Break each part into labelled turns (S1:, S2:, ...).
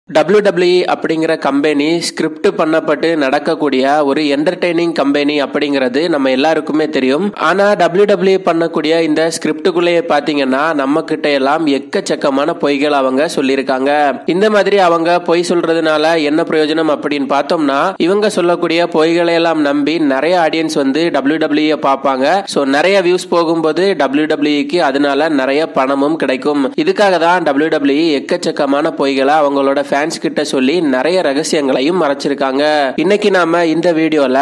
S1: WWE அப்படிங்கிற company script பண்ணப்பட்டு நடக்கக்கூடிய ஒரு என்டர்டெய்னிங் கம்பெனி அப்படிங்கிறது நம்ம எல்லாருக்குமே தெரியும் ஆனா WWE பண்ணக்கூடிய இந்த ஸ்கிரிப்டுக்குள்ளேயே பாத்தீங்கன்னா நம்ம கிட்ட எல்லாம் எக்கச்சக்கமான பொய்கள் அவங்க சொல்லியிருக்காங்க இந்த மாதிரி அவங்க பொய் சொல்றதுனால என்ன பிரயோஜனம் அப்படின்னு பார்த்தோம்னா இவங்க சொல்லக்கூடிய பொய்களை எல்லாம் நம்பி நிறைய ஆடியன்ஸ் வந்து WWE பார்ப்பாங்க ஸோ நிறைய வியூஸ் போகும்போது WWEக்கு அதனால நிறைய பணமும் கிடைக்கும் இதுக்காக தான் WWE எக்கச்சக்கமான பொய்களை அவங்களோட ஃபேன்ஸ் கிட்ட சொல்லி நிறைய ரகசியங்களையும் மறைச்சிருக்காங்க இன்னைக்கு நாம இந்த வீடியோல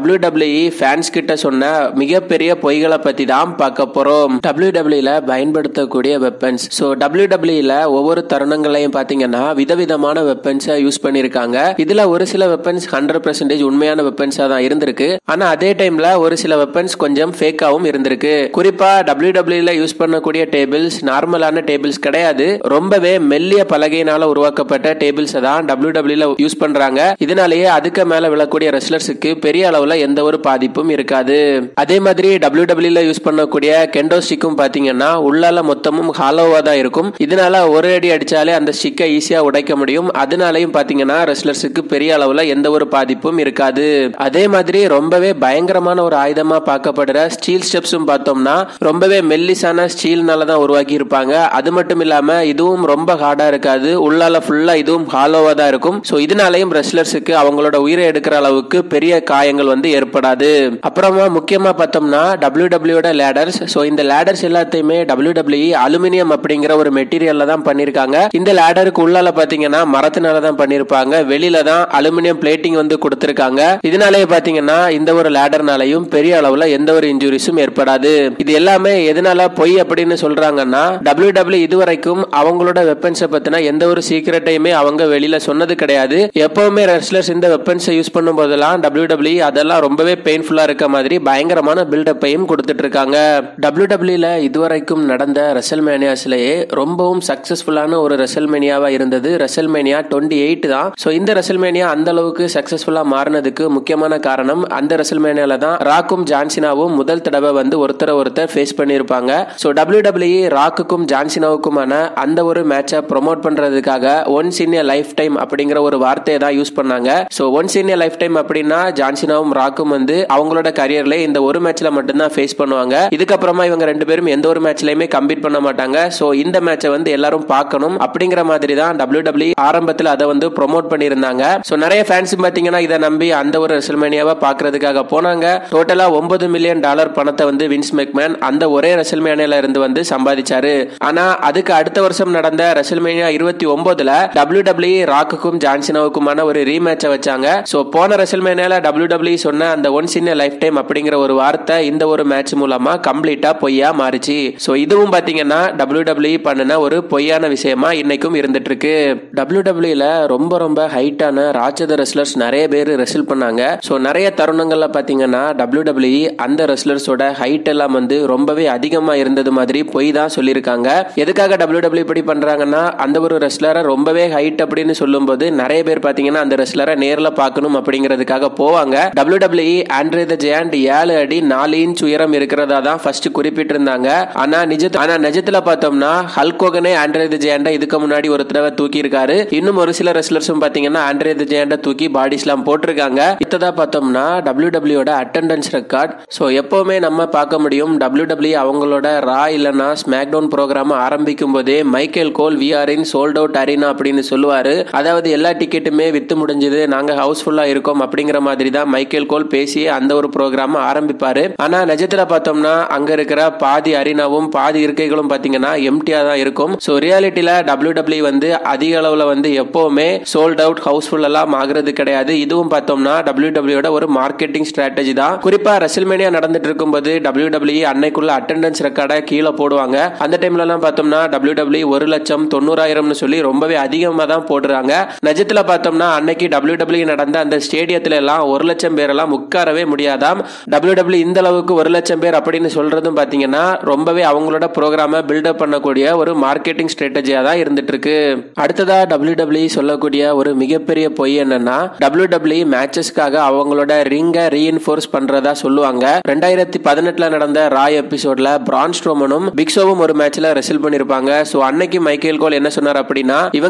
S1: WWE ஃபேன்ஸ் கிட்ட சொன்ன மிகப்பெரிய பொய்களை பத்தி தான் பார்க்க போறோம் WWE ல பயன்படுத்தக்கூடிய வெப்பன்ஸ் ஸோ WWE ல ஒவ்வொரு தருணங்களையும் பாத்தீங்கன்னா விதவிதமான வெப்பன்ஸை யூஸ் பண்ணிருக்காங்க இதுல ஒரு சில வெப்பன்ஸ் ஹண்ட்ரட் பர்சன்டேஜ் உண்மையான வெப்பன்ஸா தான் இருந்திருக்கு ஆனா அதே டைம்ல ஒரு சில வெப்பன்ஸ் கொஞ்சம் ஃபேக்காவும் இருந்திருக்கு குறிப்பா WWE ல யூஸ் பண்ணக்கூடிய டேபிள்ஸ் நார்மலான டேபிள்ஸ் கிடையாது ரொம்பவே மெல்லிய பலகையினால உருவாக்கப்பட்ட டேபிள்ஸ் தான் WWE ல யூஸ் பண்றாங்க இதனாலேயே அதுக்கு மேல விழக்கூடிய ரெஸ்லர்ஸுக்கு பெரிய அளவுல எந்த ஒரு பாதிப்பும் இருக்காது அதே மாதிரி WWE ல யூஸ் பண்ணக்கூடிய கெண்டோ ஸ்டிக்கும் பாத்தீங்கன்னா உள்ளால மொத்தமும் ஹாலோவா தான் இருக்கும் இதனால ஒரு அடி அடிச்சாலே அந்த ஸ்டிக்கை ஈஸியா உடைக்க முடியும் அதனாலையும் பாத்தீங்கன்னா ரெஸ்லர்ஸுக்கு பெரிய அளவுல எந்த ஒரு பாதிப்பும் இருக்காது அதே மாதிரி ரொம்பவே பயங்கரமான ஒரு ஆயுதமா பார்க்கப்படுற ஸ்டீல் ஸ்டெப்ஸும் பார்த்தோம்னா ரொம்பவே மெல்லிசான ஸ்டீல்னால தான் உருவாக்கி இருப்பாங்க அது மட்டும் இல்லாம இதுவும் ரொம்ப ஹார்டா இருக்காது உள்ளால ஃபுல்லா இதுவும் ஹாலோவா தான் இருக்கும் ஸோ இதனாலையும் ரெஸ்லர்ஸுக்கு அவங்களோட உயிரை எடுக்கிற அளவுக்கு பெரிய காயங்கள் வந்து ஏற்படாது அப்புறமா முக்கியமா பார்த்தோம்னா டபிள்யூடபிள்யூட லேடர்ஸ் ஸோ இந்த லேடர்ஸ் எல்லாத்தையுமே டபிள்யூடபிள்யூ அலுமினியம் அப்படிங்கிற ஒரு மெட்டீரியல்ல தான் பண்ணிருக்காங்க இந்த லேடருக்கு உள்ளால பாத்தீங்கன்னா மரத்தினால தான் பண்ணிருப்பாங்க வெளியில தான் அலுமினியம் பிளேட்டிங் வந்து கொடுத்திருக்காங்க இதனாலேயே பாத்தீங்கன்னா இந்த ஒரு லேடர்னாலையும் பெரிய அளவுல எந்த ஒரு இன்ஜுரிஸும் ஏற்படாது இது எல்லாமே எதனால பொய் அப்படின்னு சொல்றாங்கன்னா டபிள்யூ டபிள்யூ இதுவரைக்கும் அவங்களோட வெப்பன்ஸை பத்தின எந்த ஒரு சீக்கிரட்டையுமே அவங்க வெளியில சொன்னது கிடையாது எப்பவுமே ரெஸ்லர்ஸ் இந்த வெப்பன்ஸை யூஸ் பண்ணும் போதெல்லாம் டபிள்யூ டபிள்யூ அதெல்லாம் ரொம்பவே பெயின்ஃபுல்லா இருக்க மாதிரி பயங்கரமான பில்டப்பையும் கொடுத்துட்டு இருக்காங்க டபிள்யூ டபிள்யூல இதுவரைக்கும் நடந்த ரெசல் மேனியாஸ்லயே ரொம்பவும் சக்சஸ்ஃபுல்லான ஒரு ரெசல் மேனியாவா இருந்தது ரெசல் மேனியா டுவெண்ட்டி எயிட் தான் ஸோ இந்த ரெசல் மேனியா அந்த அளவுக்கு சக்சஸ்ஃபுல்லா மாறினதுக்கு முக்கியமான காரணம் அந்த ரெசல் மேனியால தான் ராக்கும் ஜான்சினாவும் முதல் தடவை வந்து ஒருத்தரை ஒருத்தர் ஃபேஸ் பண்ணியிருப்பாங்க ஸோ டபிள்யூ டபிள்யூ ராக்குக்கும் ஜான்சினாவுக்குமான அந்த ஒரு மேட்சை ப்ரொமோட் பண்றதுக்காக ஒன்ஸ் இன் லைஃப் டைம் அப்படிங்கிற ஒரு வார்த்தையை தான் யூஸ் பண்ணாங்க so once in lifetime அப்படின்னா ஜான்சினாவும் ராக்கும் வந்து அவங்களோட கரியர்ல இந்த ஒரு மேட்ச்ல மட்டும்தான் ஃபேஸ் பண்ணுவாங்க இதுக்கப்புறமா இவங்க ரெண்டு பேரும் எந்த ஒரு மேட்ச்லயுமே கம்பீட் பண்ண மாட்டாங்க ஸோ இந்த மேட்சை வந்து எல்லாரும் பார்க்கணும் அப்படிங்கிற மாதிரி தான் டபிள்யூ டபிள்யூ ஆரம்பத்தில் அதை வந்து ப்ரொமோட் பண்ணியிருந்தாங்க ஸோ நிறைய ஃபேன்ஸ் பார்த்தீங்கன்னா இதை நம்பி அந்த ஒரு ரெசல்மேனியாவை பார்க்கறதுக்காக போனாங்க டோட்டலா ஒன்பது மில்லியன் டாலர் பணத்தை வந்து வின்ஸ் மெக்மேன் அந்த ஒரே ரெசல்மேனியால இருந்து வந்து சம்பாதிச்சாரு ஆனா அதுக்கு அடுத்த வருஷம் நடந்த ரெசல்மேனியா இருபத்தி ஒன்பதுல டபிள்யூ டபிள்யூ ராக்குக்கும் ஜான்சினாவுக்குமான ஒரு ரீமேட்சை வச்சாங்க ஸோ போன ரெசல்மேனியால டபிள்யூ டபிள்யூ சொன்ன அந்த ஒன்ஸ் இன் லைஃப் டைம் அப்படிங்கிற ஒரு வார்த்தை இந்த ஒரு மேட்ச் மூலமா கம்ப்ளீட்டா பொய்யா மாறிச்சு ஸோ இதுவும் பாத்தீங்கன்னா டபிள்யூ டபிள்யூ பண்ணின ஒரு பொய்யான விஷயமா இன்னைக்கும் இருந்துட்டு இருக்கு டபிள்யூ டபிள்யூல ரொம்ப ரொம்ப ஹைட்டான ராட்சத ரெஸ்லர்ஸ் நிறைய பேர் ரெசில் பண்ணாங்க ஸோ நிறைய தருணங்கள்ல பாத்தீங்கன்னா டபிள்யூ டபிள்யூ அந்த ரெஸ்லர்ஸோட ஹைட் எல்லாம் வந்து ரொம்பவே அதிகமா இருந்தது மாதிரி பொய் தான் சொல்லியிருக்காங்க எதுக்காக டபிள்யூ டபிள்யூ இப்படி பண்றாங்கன்னா அந்த ஒரு ரெஸ்லரை ரொம்பவே ஹைட் அப்படின்னு சொல்லும்போது நிறைய பேர் பாத்தீங்கன்னா அந்த ரெஸ்லரை நேர்ல பார்க்கணும் அப்படிங்கிறதுக்காக போவாங்க W W Andre the Giant ஏழு அடி நாலு இன்ச் உயரம் இருக்கிறதா தான் ஃபர்ஸ்ட் குறிப்பிட்டிருந்தாங்க ஆனா நிஜ ஆனா நிஜத்துல பார்த்தோம்னா ஹல்கோகனே ஆண்ட்ரே த ஜெயண்டை இதுக்கு முன்னாடி ஒரு தடவை தூக்கி இருக்காரு இன்னும் ஒரு சில ரெஸ்லர்ஸும் பாத்தீங்கன்னா ஆண்ட்ரே த ஜெயண்டை தூக்கி பாடி ஸ்லாம் போட்டிருக்காங்க இத்ததா பார்த்தோம்னா டபிள்யூ டபிள்யூட அட்டண்டன்ஸ் ரெக்கார்ட் ஸோ எப்பவுமே நம்ம பார்க்க முடியும் டபிள்யூ டபிள்யூ அவங்களோட ரா இல்லைன்னா ஸ்மாக் டவுன் ப்ரோக்ராம் ஆரம்பிக்கும் போதே மைக்கேல் கோல் விஆரின் சோல்ட் அவுட் அரினா அப்படின்னு சொல்லுவாரு அதாவது எல்லா டிக்கெட்டுமே வித்து முடிஞ்சது நாங்க ஹவுஸ்ஃபுல்லா இருக்கோம் அப்படிங்கிற மாதிரி தான் மைக்கேல் கோல் பேசி அந்த ஒரு ப்ரோக்ராம் ஆரம்பிப்பாரு ஆனா நிஜத்துல பார்த்தோம்னா அங்க இருக்கிற பாதி அரினாவும் பாதி இருக்கைகளும் பாத்தீங்கன்னா எம்டியா தான் இருக்கும் ஸோ ரியாலிட்டியில டபிள்யூ டபிள்யூ வந்து அதிக அளவுல வந்து எப்பவுமே சோல்ட் அவுட் ஹவுஸ்ஃபுல் எல்லாம் ஆகுறது கிடையாது இதுவும் பார்த்தோம்னா டபிள்யூ டபிள்யூட ஒரு மார்க்கெட்டிங் ஸ்ட்ராட்டஜி தான் குறிப்பா ரெசல்மேனியா நடந்துட்டு இருக்கும்போது டபிள்யூ டபிள்யூ அன்னைக்குள்ள அட்டண்டன்ஸ் ரெக்கார்டை கீழே போடுவாங்க அந்த டைம்ல எல்லாம் பார்த்தோம்னா டபிள்யூ டபிள்யூ ஒரு லட்சம் தொண்ணூறாயிரம்னு சொல்லி ரொம்பவே அதிகமா தான் போடுறாங்க நிஜத்துல பார்த்தோம்னா அன்னைக்கு டபிள்யூ டபிள்யூ நடந்த அந்த ஸ்டேடியத்துல எல்லாம் ஒரு லட்சம் பேரெல்லாம் உட்காரவே முடியாதாம் டபிள்யூ டபிள்யூ இந்த அளவுக்கு ஒரு லட்சம் பேர் அப்படின்னு சொல்றதும் பாத்தீங்கன்னா ரொம்பவே அவங்களோட ப்ரோக்ராம பில்டப் பண்ணக்கூடிய ஒரு மார்க்கெட்டிங் ஸ்ட்ராட்டஜியா தான் இருந்துட்டு இருக்கு அடுத்ததா டபிள்யூ டபிள்யூ சொல்லக்கூடிய ஒரு மிகப்பெரிய பொய் என்னன்னா டபிள்யூ டபிள்யூ மேட்சஸ்க்காக அவங்களோட ரிங்கை ரீஎன்ஃபோர்ஸ் பண்றதா சொல்லுவாங்க ரெண்டாயிரத்தி பதினெட்டுல நடந்த ராய் எபிசோட்ல பிரான் ஸ்ட்ரோமனும் பிக்ஸோவும் ஒரு மேட்ச்ல ரெசில் பண்ணிருப்பாங்க ஸோ அன்னைக்கு மைக்கேல் கோல் என்ன சொன்னார் அப்படின்னா இவங்க ரெண்டு பேரும்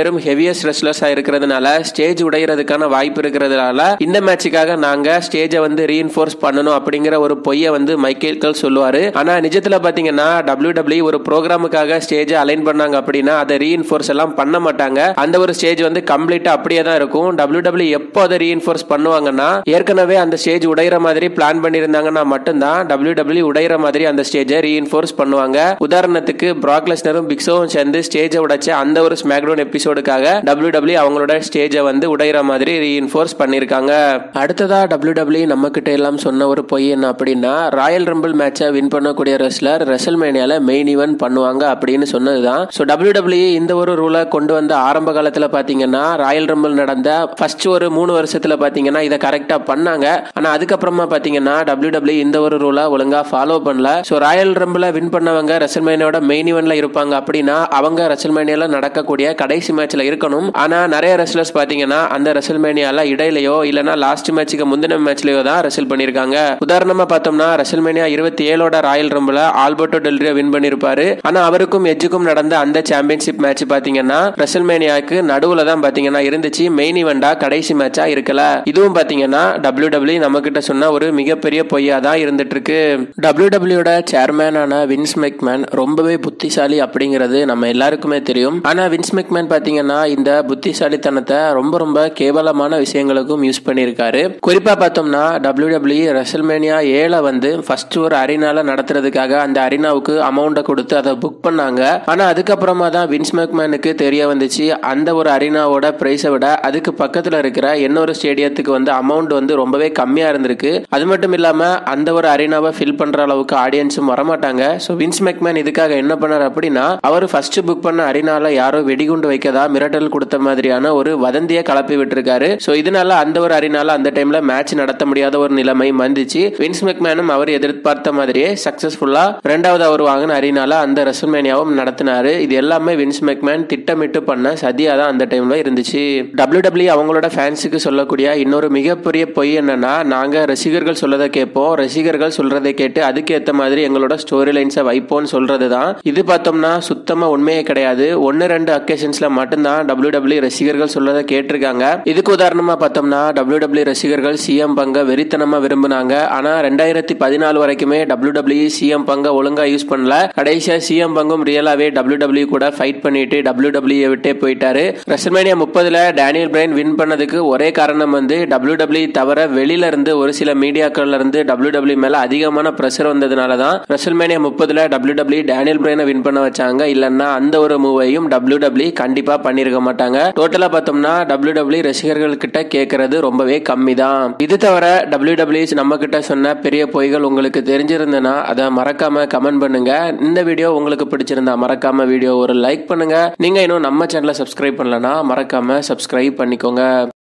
S1: பேரும் ஹெவியஸ்ட் ரெஸ்லர்ஸா இருக்கிறதுனால ஸ்டேஜ் உடையறதுக்கான வாய்ப்பு இருக்கிறதுனால இந்த மேட்சுக்காக நாங்க ஸ்டேஜை வந்து ரீஇன்ஃபோர்ஸ் பண்ணணும் அப்படிங்கிற ஒரு பொய்யை வந்து மைக்கேல் சொல்லுவாரு ஆனா நிஜத்துல பாத்தீங்கன்னா டபிள்யூ டபிள்யூ ஒரு ப்ரோக்ராமுக்காக ஸ்டேஜை அலைன் பண்ணாங்க அப்படின்னா அதை ரீஇன்ஃபோர்ஸ் எல்லாம் பண்ண மாட்டாங்க அந்த ஒரு ஸ்டேஜ் வந்து கம்ப்ளீட்டா அப்படியே தான் இருக்கும் டபிள்யூ டபிள்யூ எப்போ அதை ரீஇன்ஃபோர்ஸ் பண்ணுவாங்கன்னா ஏற்கனவே அந்த ஸ்டேஜ் உடையிற மாதிரி பிளான் பண்ணியிருந்தாங்கன்னா மட்டும்தான் டபிள்யூ டபிள்யூ உடையிற மாதிரி அந்த ஸ்டேஜை ரீஇன்ஃபோர்ஸ் பண்ணுவாங்க உதாரணத்துக்கு பிராக்லெஸ்னரும் பிக்ஸோவும் சேர்ந்து ஸ்டேஜை உடைச்ச அந்த ஒரு ஸ்மாக்டவுன் எபிசோடுக்காக டபிள்யூ டபிள்யூ அவங்களோட ஸ்டேஜை வந்து உடையிற மாதிரி ரீஇன்ஃபோர்ஸ் பண்ணிருக்காங்க அடுத்ததா டபிள்யூ டபிள்யூ நம்ம கிட்ட எல்லாம் சொன்ன ஒரு பொய் என்ன அப்படின்னா ராயல் ரம்பிள் மேட்சை வின் பண்ணக்கூடிய ரெஸ்லர் ரெசல்மேனியால மெயின் ஈவென்ட் பண்ணுவாங்க அப்படின்னு சொன்னதுதான் ஸோ டபிள்யூ டபிள்யூ இந்த ஒரு ரூலை கொண்டு வந்த ஆரம்ப காலத்துல பாத்தீங்கன்னா ராயல் ரம்பிள் நடந்த ஃபர்ஸ்ட் ஒரு மூணு வருஷத்துல பாத்தீங்கன்னா இதை கரெக்டா பண்ணாங்க ஆனா அதுக்கப்புறமா பாத்தீங்கன்னா டபிள்யூ டபிள்யூ இந்த ஒரு ரூலை ஒழுங்கா ஃபாலோ பண்ணல ஸோ ராயல் ரம்பிள வின் பண்ணவங்க ரெசல்மேனியோட மெயின் ஈவென்ட்ல இருப்பாங்க அப்படின்னா அவங்க ரெசல்மேனியால நடக்கக்கூடிய கடைசி மேட்ச்ல இருக்கணும் ஆனா நிறைய ரெஸ்லர்ஸ் பாத்தீங்கன்னா அந்த ரெசல்மேனியால இடையிலயோ இல்லனா லாஸ்ட் மேட்சுக்கு முந்தின மேட்ச்லயோ தான் ரெசல் பண்ணிருக்காங்க உதாரணமா பார்த்தோம்னா ரெசல்மேனியா இருபத்தி ஏழோட ராயல் ரம்பிள ஆல்பர்டோ டெல்ரியோ வின் பண்ணிருப்பாரு ஆனா அவருக்கும் எஜ்ஜுக்கும் நடந்த அந்த சாம்பியன்ஷிப் மேட்ச் பாத்தீங்கன்னா ரெசல்மேனியாக்கு நடுவுல தான் பாத்தீங்கன்னா இருந்துச்சு மெயின் ஈவெண்டா கடைசி மேட்சா இருக்கல இதுவும் பாத்தீங்கன்னா டபிள்யூ டபிள்யூ நம்ம கிட்ட சொன்ன ஒரு மிகப்பெரிய பொய்யா தான் இருந்துட்டு இருக்கு டபிள்யூ டபிள்யூட சேர்மேனான வின்ஸ் மெக்மேன் ரொம்பவே புத்திசாலி அப்படிங்கிறது நம்ம எல்லாருக்குமே தெரியும் ஆனா வின்ஸ் மெக்மேன் பாத்தீங்கன்னா இந்த புத்திசாலித்தனத்தை ரொம்ப ரொம்ப கேவலமான விஷயங்களுக்கும் யூஸ் பண்ணியிருக்காரு குறிப்பா பார்த்தோம்னா டபிள்யூ டபிள்யூ ரெசல்மேனியா ஏழை வந்து ஃபர்ஸ்ட் ஒரு அரினால நடத்துறதுக்காக அந்த அரினாவுக்கு அமௌண்ட்டை கொடுத்து அதை புக் பண்ணாங்க ஆனா அதுக்கப்புறமா தான் வின்ஸ் மெக்மேனுக்கு தெரிய வந்துச்சு அந்த ஒரு அரினாவோட பிரைஸை விட அதுக்கு பக்கத்துல இருக்கிற இன்னொரு ஸ்டேடியத்துக்கு வந்து அமௌண்ட் வந்து ரொம்பவே கம்மியா இருந்திருக்கு அது மட்டும் இல்லாம அந்த ஒரு அரினாவை ஃபில் பண்ற அளவுக்கு ஆடியன்ஸும் வரமாட்டாங்க ஸோ வின்ஸ் மெக்மேன் இதுக்காக என்ன பண்ணார் அப்படின்னா அவர் ஃபர்ஸ்ட் புக் பண்ண அரினால யாரோ வெடிகுண்டு வைக்கதா மிரட்டல் கொடுத்த மாதிரியான ஒரு வதந்தியை கலப்பி விட்டுருக்காரு ஸோ இதனால அந்த ஒரு அரினால அந்த டைம்ல மேட்ச் நடத்த முடியாத ஒரு நிலைமை வந்துச்சு வின்ஸ் மெக்மேனும் அவர் எதிர்பார்த்த மாதிரியே சக்சஸ்ஃபுல்லா ரெண்டாவது அவர் வாங்கின அரினால அந்த ரெசல்மேனியாவும் நடத்தினாரு இது எல்லாமே வின்ஸ் மெக்மேன் திட்டமிட்டு பண்ண சதியா தான் அந்த டைம்ல இருந்துச்சு டபிள்யூ டபிள்யூ அவங்களோட ஃபேன்ஸுக்கு சொல்லக்கூடிய இன்னொரு மிகப்பெரிய பொய் என்னன்னா நாங்க ரசிகர்கள் சொல்லதை கேட்போம் ரசிகர்கள் சொல்றதை கேட்டு அதுக்கு ஏத்த மாதிரி எங்களோட ஸ்டோரி லைன்ஸை வைப்போம்னு சொல்றது தான் இது பார்த்தோம்னா சுத்தமா உண்மையே கிடையாது ஒன்னு ரெண்டு அக்கேஷன்ஸ்ல மட்டும்தான் டபிள்யூ டபிள்யூ ரசிகர்கள் சொல்றதை கேட்டிருக்காங்க இதுக்கு உதாரணமா பார்த்தோம்னா டபிள்யூ டபிள்யூ ரசிகர்கள் சிஎம் பங்க வெறித்தனமா விரும்பினாங்க ஆனா ரெண்டாயிரத்தி பதினாலு வரைக்குமே டபிள்யூ டபிள்யூ சிஎம் பங்க ஒழுங்கா யூஸ் பண்ணல கடைசியா சிஎம் பங்கும் ரியலாவே டபிள்யூ டபிள்யூ கூட ஃபைட் பண்ணிட்டு டபிள்யூ டபிள்யூ விட்டே போயிட்டாரு ரெசல்மேனியா முப்பதுல டேனியல் பிரைன் வின் பண்ணதுக்கு ஒரே காரணம் வந்து டபிள்யூ டபிள்யூ தவிர வெளியில இருந்து ஒரு சில மீடியாக்கள்ல இருந்து டபிள்யூ டபிள்யூ மேல அதிகமான பிரஷர் வந்ததுனால தான் ரெசல்மேனியா முப்பதுல டபிள்யூ டபிள்யூ டேனியல் பிரைனை வின் பண்ண வச்சாங்க இல்லைன்னா அந்த ஒரு மூவையும் டபிள்யூ டபிள்யூ கண்டிப்பா பண்ணிருக்க மாட்டாங்க டோட்டலா பார்த்தோம்னா டபிள்யூ டபிள்யூ ரசிகர்கள் கிட்ட கேட்கறது ரொம்பவே கம்மி தான் இது தவிர டபிள்யூ டபிள்யூ நம்ம கிட்ட சொன்ன பெரிய பொய்கள் உங்களுக்கு தெரிஞ்சிருந்தனா அதை மறக்காம கமெண்ட் பண்ணுங்க இந்த வீடியோ உங்களுக்கு பிடிச்சிருந்தா மறக்காம வீடியோ ஒரு லைக் பண்ணுங்க நீங்க இன்னும் நம்ம சேனலை சப்ஸ்கிரைப் பண்ணலனா மறக்காம சப்ஸ்கிரைப் பண்ணிக்கோங்க